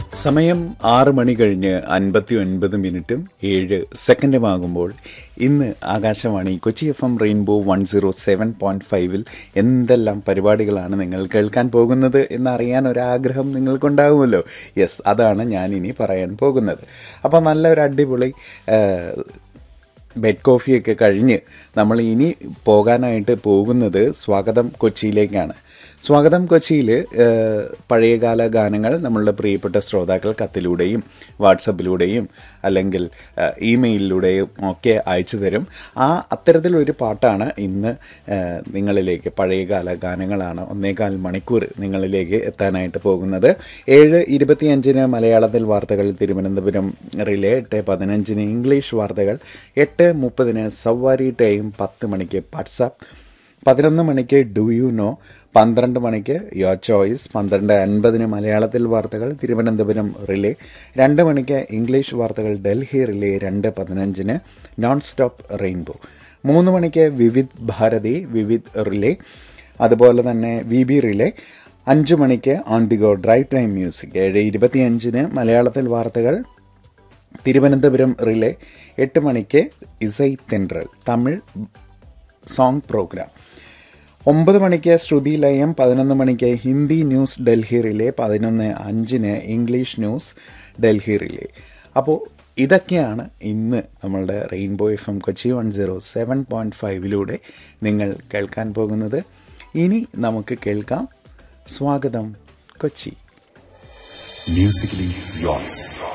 സമയം ആറ് മണി കഴിഞ്ഞ് അൻപത്തി ഒൻപത് മിനിറ്റും ഏഴ് സെക്കൻഡുമാകുമ്പോൾ ഇന്ന് Akashvani Kochi F M rainbow one zero seven point ഫൈവിൽ എന്തെല്ലാം പരിപാടികളാണ് നിങ്ങൾ കേൾക്കാൻ പോകുന്നത് എന്നറിയാൻ ഒരാഗ്രഹം നിങ്ങൾക്കുണ്ടാകുമല്ലോ യെസ് അതാണ് ഞാൻ ഇനി പറയാൻ പോകുന്നത് അപ്പോൾ നല്ലൊരു അടിപൊളി ആ, ബെഡ് കോഫിയൊക്കെ കഴിഞ്ഞ് നമ്മൾ ഇനി പോകാനായിട്ട് പോകുന്നത് സ്വാഗതം കൊച്ചിയിലേക്കാണ് സ്വാഗതം കൊച്ചിയിൽ പഴയകാല ഗാനങ്ങൾ നമ്മളുടെ പ്രിയപ്പെട്ട ശ്രോതാക്കൾ കത്തിലൂടെയും വാട്സപ്പിലൂടെയും അല്ലെങ്കിൽ ഏഹ്, ഇമെയിലിലൂടെയും ഒക്കെ അയച്ചു തരും ആ അത്തരത്തിലൊരു പാട്ടാണ് ഇന്ന് ഏഹ്, നിങ്ങളിലേക്ക് പഴയകാല ഗാനങ്ങളാണ് ഒന്നേകാൽ മണിക്കൂർ നിങ്ങളിലേക്ക് എത്താനായിട്ട് പോകുന്നത് ഏഴ് ഇരുപത്തിയഞ്ചിന് മലയാളത്തിൽ വാർത്തകൾ തിരുവനന്തപുരം റിലേ എട്ട് പതിനഞ്ചിന് ഇംഗ്ലീഷ് വാർത്തകൾ എട്ട് മുപ്പതിന് സവാരി ടൈം പത്ത് മണിക്ക് വാട്സാപ്പ് പതിനൊന്ന് മണിക്ക് ഡു യു നോ പന്ത്രണ്ട് മണിക്ക് യുവർ ചോയ്സ് പന്ത്രണ്ട് അൻപതിന് മലയാളത്തിൽ വാർത്തകൾ തിരുവനന്തപുരം റിലേ രണ്ട് മണിക്ക് ഇംഗ്ലീഷ് വാർത്തകൾ ഡൽഹി റിലേ രണ്ട് പതിനഞ്ചിന് നോൺ സ്റ്റോപ്പ് റെയിൻബോ മൂന്ന് മണിക്ക് വിവിധ് ഭാരതി വിവിധ് റിലേ അതുപോലെ തന്നെ വി ബി റിലേ അഞ്ച് മണിക്ക് on the go drive time music ഏഴ് ഇരുപത്തിയഞ്ചിന് മലയാളത്തിൽ വാർത്തകൾ തിരുവനന്തപുരം റിലേ എട്ട് മണിക്ക് ഇസൈ തെൻട്രൽ തമിഴ് സോങ് പ്രോഗ്രാം ഒമ്പത് മണിക്ക് ശ്രുതി ലയം പതിനൊന്ന് മണിക്ക് ഹിന്ദി ന്യൂസ് ഡൽഹി റിലേ പതിനൊന്ന് അഞ്ചിന് ഇംഗ്ലീഷ് ന്യൂസ് ഡൽഹി റിലേ അപ്പോൾ ഇതൊക്കെയാണ് ഇന്ന് നമ്മളുടെ rainbow F M Kochi one zero seven point ഫൈവിലൂടെ നിങ്ങൾ കേൾക്കാൻ പോകുന്നത് ഇനി നമുക്ക് കേൾക്കാം സ്വാഗതം കൊച്ചി Musically yours.